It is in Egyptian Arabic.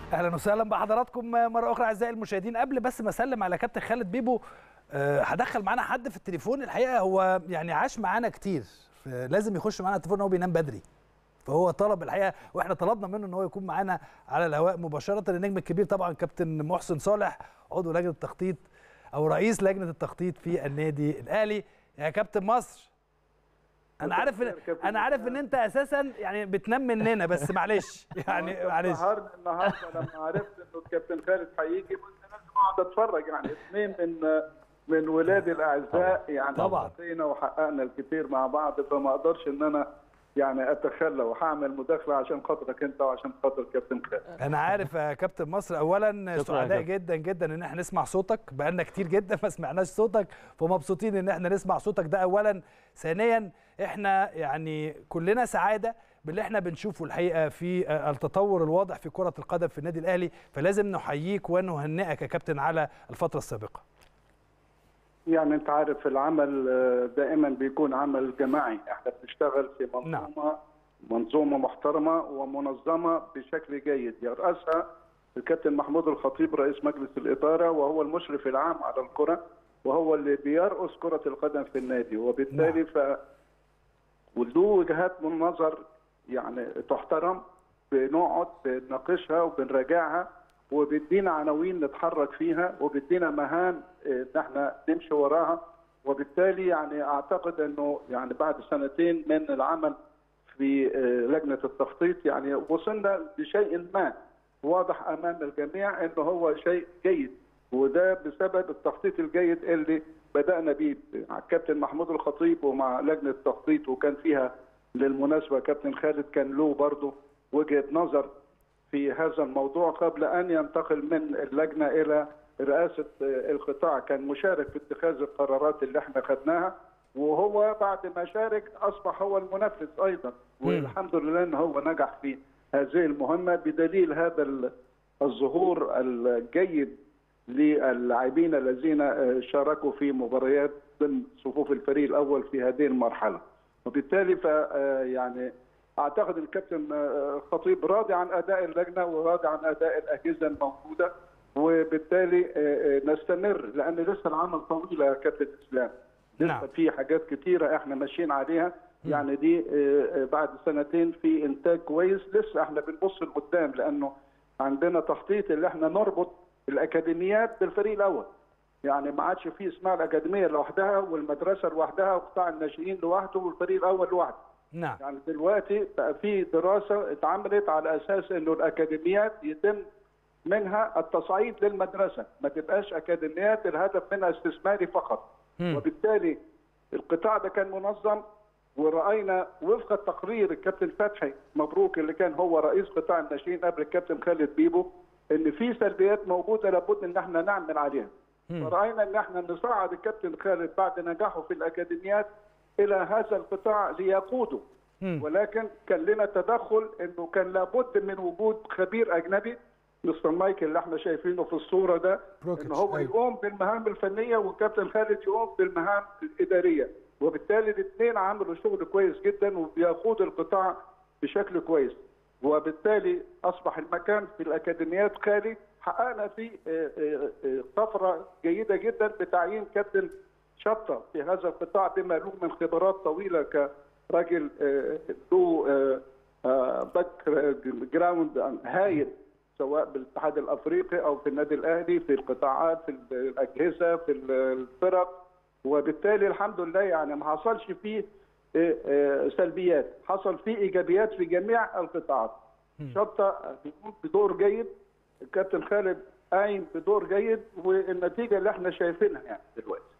اهلا وسهلا بحضراتكم مره اخرى اعزائي المشاهدين قبل بس ما اسلم على كابتن خالد بيبو أه هدخل معانا حد في التليفون الحقيقه هو يعني عاش معانا كتير لازم يخش معانا التليفون هو بينام بدري فهو طلب الحقيقه واحنا طلبنا منه ان هو يكون معانا على الهواء مباشره النجم الكبير طبعا كابتن محسن صالح عضو لجنه التخطيط او رئيس لجنه التخطيط في النادي الاهلي يا كابتن مصر انا عارف انا عارف ان انت اساسا يعني بتنام مننا بس معلش يعني معلش النهارده النهارده لما عرفت انه الكابتن خالد هيجي قلت لازم اقعد اتفرج يعني اثنين من من ولادي الاعزاء يعني طبعا وحققنا الكثير مع بعض فما اقدرش ان انا يعني اتخلى وهعمل مداخله عشان خاطرك انت وعشان خاطر كابتن خالد انا عارف يا كابتن مصر اولا سعداء جدا جدا ان احنا نسمع صوتك بقالنا كتير جدا ما سمعناش صوتك فمبسوطين ان احنا نسمع صوتك ده اولا ثانيا احنا يعني كلنا سعاده باللي احنا بنشوفه الحقيقه في التطور الواضح في كره القدم في النادي الاهلي فلازم نحييك ونهنئك يا كابتن على الفتره السابقه يعني انت عارف العمل دائما بيكون عمل جماعي احنا بنشتغل في منظومه نعم. منظومه محترمه ومنظمه بشكل جيد يرأسها الكابتن محمود الخطيب رئيس مجلس الاداره وهو المشرف العام على الكره وهو اللي بيرأس كره القدم في النادي وبالتالي نعم. ف وله وجهات من نظر يعني تحترم بنقعد بنناقشها وبنراجعها وبيدينا عناوين نتحرك فيها وبيدينا مهام ان احنا نمشي وراها وبالتالي يعني اعتقد انه يعني بعد سنتين من العمل في لجنه التخطيط يعني وصلنا لشيء ما واضح امام الجميع انه هو شيء جيد وده بسبب التخطيط الجيد اللي بدانا بيه مع الكابتن محمود الخطيب ومع لجنه التخطيط وكان فيها للمناسبه كابتن خالد كان له برضه وجهه نظر في هذا الموضوع قبل ان ينتقل من اللجنه الى رئاسه القطاع كان مشارك في اتخاذ القرارات اللي احنا خدناها وهو بعد ما شارك اصبح هو المنفذ ايضا والحمد لله ان هو نجح في هذه المهمه بدليل هذا الظهور الجيد للاعبين الذين شاركوا في مباريات ضمن صفوف الفريق الاول في هذه المرحله وبالتالي ف يعني اعتقد الكابتن خطيب راضي عن اداء اللجنه وراضي عن اداء الاجهزه الموجوده وبالتالي نستمر لان لسه العمل طويل يا كابتن اسلام لسه نعم. في حاجات كتيره احنا ماشيين عليها يعني دي بعد سنتين في انتاج كويس لسه احنا بنبص لقدام لانه عندنا تخطيط اللي احنا نربط الاكاديميات بالفريق الاول يعني ما عادش في اسمها الاكاديميه لوحدها والمدرسه لوحدها وقطاع الناشئين لوحده والفريق الاول لوحده نعم يعني دلوقتي بقى في دراسه اتعملت على اساس انه الاكاديميات يتم منها التصعيد للمدرسه ما تبقاش اكاديميات الهدف منها استثماري فقط م. وبالتالي القطاع ده كان منظم وراينا وفق التقرير الكابتن فتحي مبروك اللي كان هو رئيس قطاع الناشئين قبل الكابتن خالد بيبو ان في سلبيات موجوده لابد ان احنا نعمل عليها فراينا ان احنا نصعد الكابتن خالد بعد نجاحه في الاكاديميات الى هذا القطاع ليقوده ولكن كان لنا تدخل انه كان لابد من وجود خبير اجنبي مستر مايكل اللي احنا شايفينه في الصوره ده ان هو يقوم بالمهام الفنيه والكابتن خالد يقوم بالمهام الاداريه وبالتالي الاثنين عملوا شغل كويس جدا وبيقود القطاع بشكل كويس وبالتالي اصبح المكان في اكاديميات خالي حققنا فيه طفره جيده جدا بتعيين كابتن شطه في هذا القطاع بما له من خبرات طويله كراجل له باك جراوند هايل سواء بالاتحاد الافريقي او في النادي الاهلي في القطاعات في الاجهزه في الفرق وبالتالي الحمد لله يعني ما حصلش فيه سلبيات حصل فيه ايجابيات في جميع القطاعات شطه بيقوم بدور جيد الكابتن خالد قايم بدور جيد والنتيجه اللي احنا شايفينها يعني دلوقتي